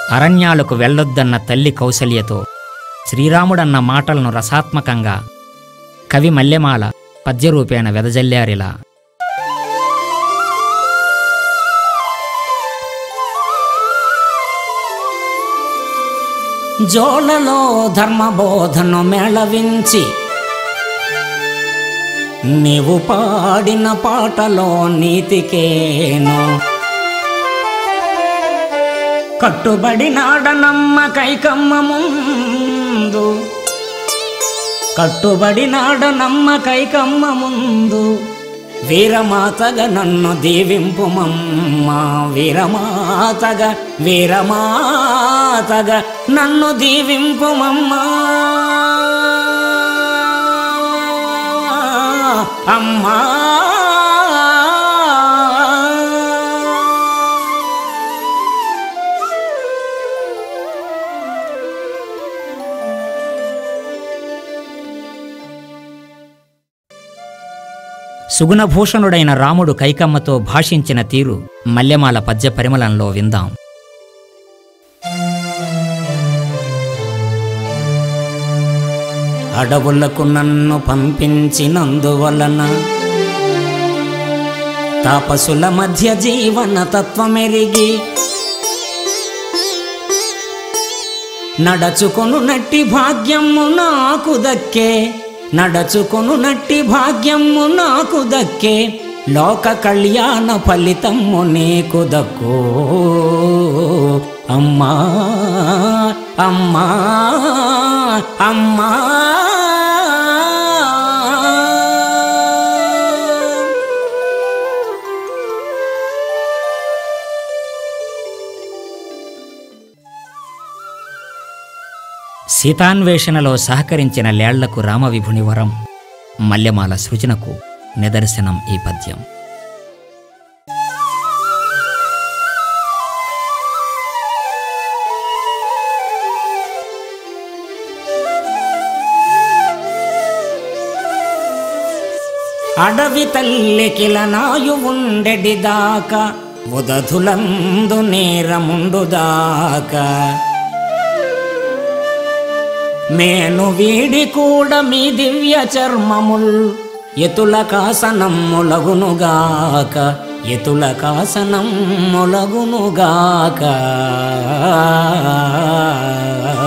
అరణ్యాలకు వెళ్ళొద్దన్న తల్లి కౌసల్యతో శ్రీరాముడన్న మాటలను రసాత్మకంగా కవి మల్లెమాల పద్యరూపేణ వెదజల్లారిలా జోలలో ధర్మబోధను మేళవించి నీవు పాడిన పాటలో నీతికేను కట్టుబడినాడనమ్మ కైకమ్మ ముందు కట్టుబడినాడనమ్మ కైకమ్మ ముందు వీరమాతగా నన్ను దీవింపుమమ్మ వీరమాతగా వీరమాతగా నన్ను దీవింపుమమ్మా అమ్మా సుగుణభూషణుడైన రాముడు కైకమ్మతో భాషించిన తీరు మల్లెమాల పద్య పరిమళంలో విందాం అడవులకు నన్ను పంపించినందువలన తాపసుల మధ్య జీవన తత్వమెరిగి నడచుకొను నట్టి భాగ్యము నాకు దక్కే నడచుకొను నట్టి భాగ్యము నాకు దక్కే లోక కళ్యాణ ఫలితము నీకు దక్కు అమ్మా అమ్మా అమ్మా సీతాన్వేషణలో సహకరించిన లేళ్లకు రామవిభుని వరం మల్లెమాల సృజనకు నిదర్శనం ఈ పద్యం అడవి తల్లికిల నాయు ఉండెడి దాకా ఉదధులందు నేరముండు దాకా మేను వీడి కూడా మీ దివ్య చర్మముల్ ఎతుల కాసనమ్ములగునుగాక ఎతుల కాసనమ్ములగునుగాక